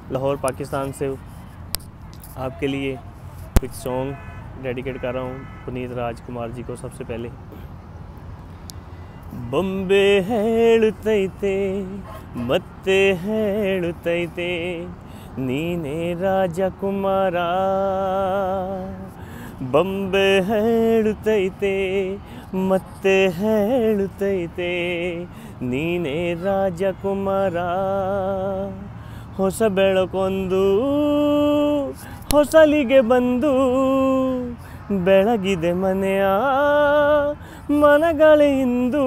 लाहौर पाकिस्तान से आपके लिए कुछ सॉन्ग डेडिकेट कर रहा हूँ पुनीत राजकुमार जी को सबसे पहले ಬೊಂಬೆ ಹೇಳುತ್ತೈತೆ ಮತ್ತೆ ಹೇಳುತ್ತೈತೆ ನೀನೇ ರಾಜಕುಮಾರ ಬೊಂಬೆ ಹೇಳುತ್ತೈತೆ ಮತ್ತೆ ಹೇಳುತ್ತೈತೆ ನೀನೇ ರಾಜಕುಮಾರ ಹೊಸ ಬೆಳಕೊಂದು ಹೊಸಲಿಗೆ ಬಂದು ಬೆಳಗಿದೆ ಮನೆಯ ಮನಗಳಿಂದು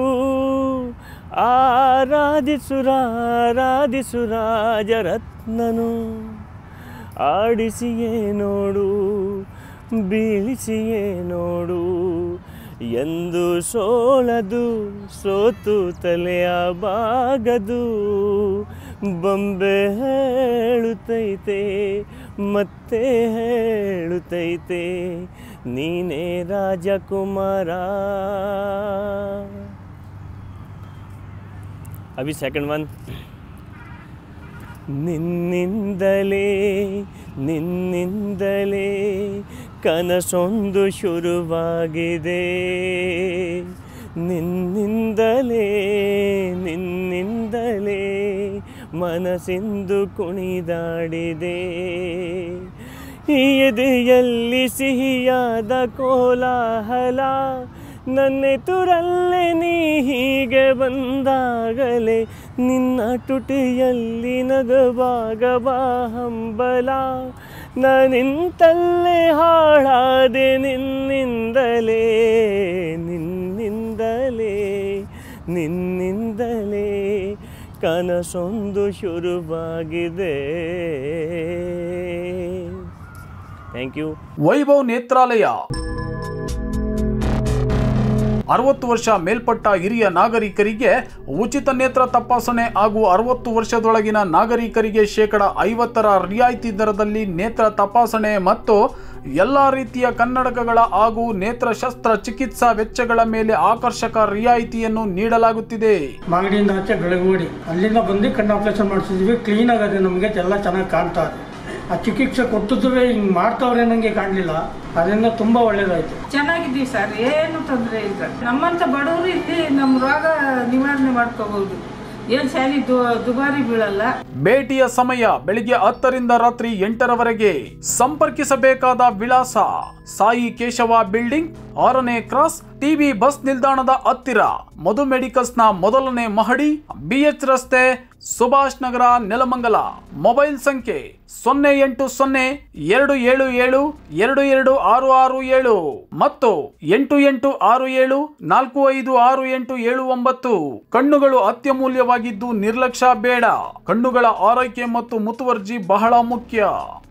ಆರಾಧಿಸುರಾರಾಧಿಸುರಾಜರತ್ನನು ಆಡಿಸಿಯೇ ನೋಡು ಬೀಳಿಸಿಯೇ ನೋಡು ಎಂದು ಸೋಲದು ಸೋತು ತಲೆಯ ಬಾಗದು ಬೊಂಬೆ ಹೇಳುತ್ತೈತೆ ಮತ್ತೆ ಹೇಳುತ್ತೈತೆ ನೀನೇ ರಾಜಕುಮಾರ ಅಭಿ ಸೆಕೆಂಡ್ ಒನ್ ನಿನ್ನಿಂದಲೇ ನಿನ್ನಿಂದಲೇ ಕನಸೊಂದು ಶುರುವಾಗಿದೆ ನಿನ್ನಿಂದಲೇ ನಿನ್ನಿಂದಲೇ ಮನಸ್ಸಿಂದು ಕುಣಿದಾಡಿದೆ ಈ ಎದೆಯಲ್ಲಿ ಸಿಹಿಯಾದ ಕೋಲಾಹಲ ನನ್ನೆದುರಲ್ಲೇ ನೀ ಹೀಗೆ ಬಂದಾಗಲೇ ನಿನ್ನ ಟುಟಿಯಲ್ಲಿ ನಗವಾಗ ಹಂಬಲ ನಾನಿಂತಲ್ಲೇ ಹಾಳಾದೆ ನಿನ್ನಿಂದಲೇ ನಿನ್ನಿಂದಲೇ ನಿನ್ನಿಂದಲೇ ಕನಸೊಂದು ಶುರುವಾಗಿದೆ ಥ್ಯಾಂಕ್ ಯು ವೈಭವ್ ನೇತ್ರಾಲಯ ಅರವತ್ತು ವರ್ಷ ಮೇಲ್ಪಟ್ಟ ಹಿರಿಯ ನಾಗರಿಕರಿಗೆ ಉಚಿತ ನೇತ್ರ ತಪಾಸಣೆ ಹಾಗೂ ಅರವತ್ತು ವರ್ಷದೊಳಗಿನ ನಾಗರಿಕರಿಗೆ ಶೇಕಡ ಐವತ್ತರ ರಿಯಾಯಿತಿ ದರದಲ್ಲಿ ನೇತ್ರ ತಪಾಸಣೆ ಮತ್ತು ಎಲ್ಲ ರೀತಿಯ ಕನ್ನಡಕಗಳ ಹಾಗೂ ನೇತ್ರ ಶಸ್ತ್ರ ಚಿಕಿತ್ಸಾ ವೆಚ್ಚಗಳ ಮೇಲೆ ಆಕರ್ಷಕ ರಿಯಾಯಿತಿಯನ್ನು ನೀಡಲಾಗುತ್ತಿದೆ ಮಾಗಡಿಯಿಂದ ಆಚೆ ಬೆಳಗುಡಿ ಅಲ್ಲಿಂದ ಬಂದು ಕಣ್ಣು ಆಪರೇಷನ್ ಮಾಡಿಸಿದ್ವಿ ಕ್ಲೀನ್ ಆಗದೆ ನಮಗೆ ಎಲ್ಲ ಚೆನ್ನಾಗಿ ಕಾಣ್ತಾ ಇದೆ ಆ ಚಿಕಿತ್ಸೆ ಕೊಟ್ಟಿದ್ದುವೆ ಹಿಂಗೆ ಮಾಡ್ತಾವ್ರೆ ನನಗೆ ಕಾಣಲಿಲ್ಲ ಅದರಿಂದ ತುಂಬ ಒಳ್ಳೇದಾಯ್ತು ಚೆನ್ನಾಗಿದ್ದೀವಿ ಸರ್ ಏನು ತೊಂದರೆ ಇಲ್ಲ ನಮ್ಮಂತ ಬಡವರು ಇಲ್ಲಿ ನಮ್ಮ ರೋಗ ನಿವಾರಣೆ ಮಾಡ್ಕೋಬಹುದು ಏನ್ ಸ್ಯಾಲಿ ದು- ದುಬಾರಿ ಬೀಳಲ್ಲ ಭೇಟಿಯ ಸಮಯ ಬೆಳಿಗ್ಗೆ ಹತ್ತರಿಂದ ರಾತ್ರಿ ಎಂಟರವರೆಗೆ ಸಂಪರ್ಕಿಸಬೇಕಾದ ವಿಳಾಸ ಸಾಯಿ ಕೇಶವ ಬಿಲ್ಡಿಂಗ್ ಆರನೇ ಕ್ರಾಸ್ ಟಿವಿ ಬಸ್ ನಿಲ್ದಾಣದ ಹತ್ತಿರ ಮಧು ಮೆಡಿಕಲ್ಸ್ ನ ಮೊದಲನೇ ಮಹಡಿ ಬಿಎಚ್ ರಸ್ತೆ ಸುಭಾಷ್ ನಗರ ನೆಲಮಂಗಲ ಮೊಬೈಲ್ ಸಂಖ್ಯೆ ಸೊನ್ನೆ ಎಂಟು ಸೊನ್ನೆ ಎರಡು ಏಳು ಏಳು ಎರಡು ಎರಡು ಆರು ಆರು ಏಳು ಮತ್ತು ಎಂಟು ಎಂಟು ಆರು ಏಳು ನಾಲ್ಕು ಐದು ಆರು ಎಂಟು ಏಳು ಒಂಬತ್ತು ಕಣ್ಣುಗಳು ಅತ್ಯಮೂಲ್ಯವಾಗಿದ್ದು ನಿರ್ಲಕ್ಷ್ಯ ಬೇಡ ಕಣ್ಣುಗಳ ಆರೈಕೆ ಮತ್ತು ಮುತುವರ್ಜಿ ಬಹಳ ಮುಖ್ಯ